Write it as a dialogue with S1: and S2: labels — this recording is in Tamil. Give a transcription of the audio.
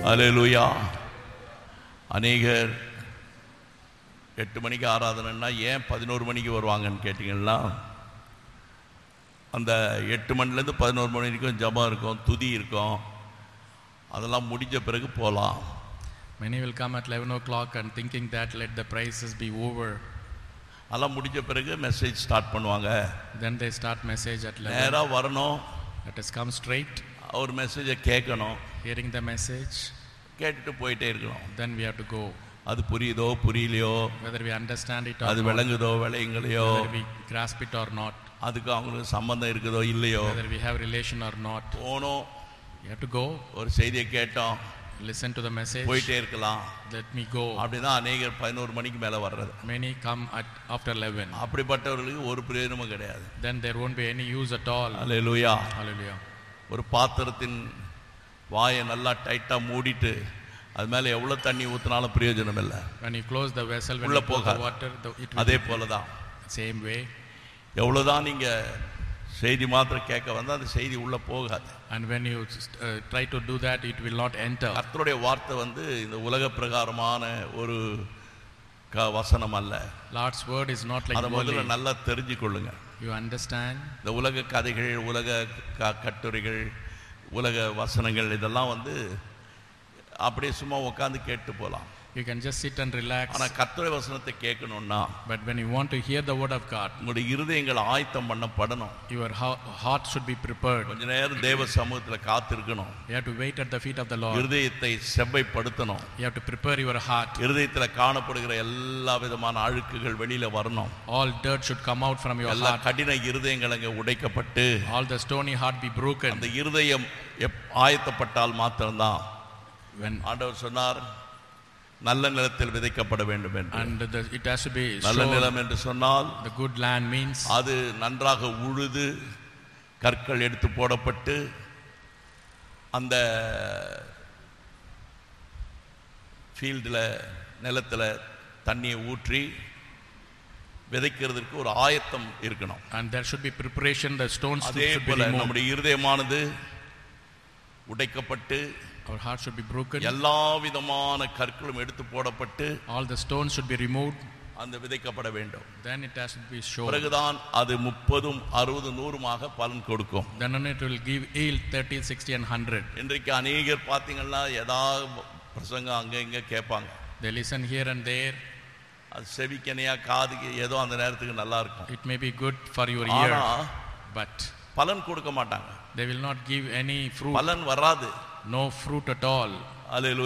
S1: அலேலுயா அநேகர் எட்டு மணிக்கு ஆராதனைன்னா ஏன் பதினோரு மணிக்கு வருவாங்கன்னு கேட்டிங்கன்னா அந்த எட்டு மணிலேருந்து பதினோரு மணி வரைக்கும் ஜபம் இருக்கும் துதி இருக்கும் அதெல்லாம் முடிஞ்ச பிறகு போகலாம்
S2: Many will come at 11 o'clock and thinking that let the prices be over.
S1: அதெல்லாம் முடிஞ்ச பிறகு மெசேஜ் ஸ்டார்ட் பண்ணுவாங்க
S2: Then they start message at 11.
S1: நேராக வரணும்
S2: Let us come straight,
S1: ஒரு மெசேஜை கேட்கணும்
S2: hearing the message.
S1: கேட்டுட்டு போயிட்டே இருக்கணும்
S2: Then we have to go.
S1: அது புரியுதோ புரியலையோ
S2: Whether we understand it or
S1: அது
S2: not,
S1: விளங்குதோ விளையுங்களையோ
S2: whether we grasp it or not,
S1: அதுக்கு அவங்களுக்கு சம்பந்தம் இருக்குதோ இல்லையோ
S2: whether we have relation or not.
S1: போனோம்
S2: We have to go,
S1: ஒரு செய்தியை கேட்டோம்
S2: listen to the message,
S1: போயிட்டே இருக்கலாம்
S2: let me go.
S1: அப்படிதான் அநேகர் பதினோரு மணிக்கு மேலே வர்றது
S2: Many come at after 11.
S1: அப்படிப்பட்டவர்களுக்கு ஒரு பிரயோஜனமும் கிடையாது
S2: Then there won't be any use at all.
S1: Hallelujah
S2: Hallelujah.
S1: ஒரு பாத்திரத்தின் வாயை நல்லா டைட்டாக மூடிட்டு அது மேலே எவ்வளோ தண்ணி ஊற்றினாலும் பிரயோஜனம் இல்லை
S2: When you close the vessel, when
S1: உள்ள
S2: you pour the
S1: போகாது.
S2: water, the, it will
S1: அதே போல தான்
S2: same way.
S1: எவ்வளோதான் நீங்கள் செய்தி மாத்திரம் கேட்க வந்தால் அந்த செய்தி உள்ளே போகாது
S2: And when you uh, try to do that, it will not enter.
S1: கர்த்தருடைய வார்த்தை வந்து இந்த உலக பிரகாரமான ஒரு க வசனம் அல்ல
S2: Lord's word is not like
S1: அதை முதல்ல
S2: worldly.
S1: நல்லா தெரிஞ்சுக்கொள்ளுங்க
S2: You understand?
S1: இந்த உலக கதைகள் உலக க கட்டுரைகள் உலக வசனங்கள் இதெல்லாம் வந்து அப்படியே சும்மா உட்காந்து கேட்டு போகலாம்
S2: You can just sit and relax.
S1: ஆனால் கர்த்தருடைய வசனத்தை கேட்கணும்னா
S2: But when you want to hear the word of God,
S1: உங்களுடைய இருதயங்கள் ஆயத்தம் பண்ணப்படணும்
S2: your ho- heart should be prepared.
S1: கொஞ்ச நேரம் தேவ சமூகத்தில் காத்திருக்கணும்
S2: You have to wait at the feet of the Lord.
S1: இருதயத்தை செவ்வைப்படுத்தணும்
S2: You have to prepare your heart.
S1: இருதயத்தில் காணப்படுகிற எல்லா விதமான அழுக்குகள் வெளியில வரணும்
S2: All dirt should come out from your
S1: எல்லா
S2: heart.
S1: கடின இருதயங்கள் அங்கே உடைக்கப்பட்டு
S2: All the stony heart be broken.
S1: அந்த இருதயம் எப் ஆயத்தப்பட்டால் மாத்திரம்தான்
S2: When
S1: ஆண்டவர் சொன்னார் நல்ல நிலத்தில் விதைக்கப்பட வேண்டும் என்று
S2: and the, it has to be
S1: நல்ல
S2: sown.
S1: நிலம் என்று சொன்னால்
S2: The good land means
S1: அது நன்றாக உழுது கற்கள் எடுத்து போடப்பட்டு அந்த ஃபீல்டில் நிலத்தில் தண்ணியை ஊற்றி விதைக்கிறதுக்கு ஒரு ஆயத்தம் இருக்கணும்
S2: and there should be preparation. The stones
S1: அதே
S2: should be
S1: போல
S2: removed.
S1: நம்முடைய இருதயமானது உடைக்கப்பட்டு
S2: Our heart should be broken.
S1: எல்லா விதமான கற்களும் எடுத்து போடப்பட்டு
S2: All the stones should be removed.
S1: அந்த விதைக்கப்பட வேண்டும்
S2: Then it has to be shown.
S1: பிறகுதான் அது முப்பதும் அறுபது நூறுமாக பலன் கொடுக்கும்
S2: Then only it will give yield 30, 60 and 100.
S1: இன்றைக்கு அநேகர் பார்த்தீங்கன்னா ஏதாவது பிரசங்கம் அங்கே இங்கே கேட்பாங்க
S2: They listen here and there.
S1: அது செவிக்கனையா காதுக்கு ஏதோ அந்த நேரத்துக்கு நல்லா இருக்கும்
S2: It may be good for your
S1: ஆனா
S2: ear, but
S1: பலன் கொடுக்க மாட்டாங்க
S2: they will not give any fruit.
S1: பலன் வராது
S2: No fruit at all.
S1: Hallelujah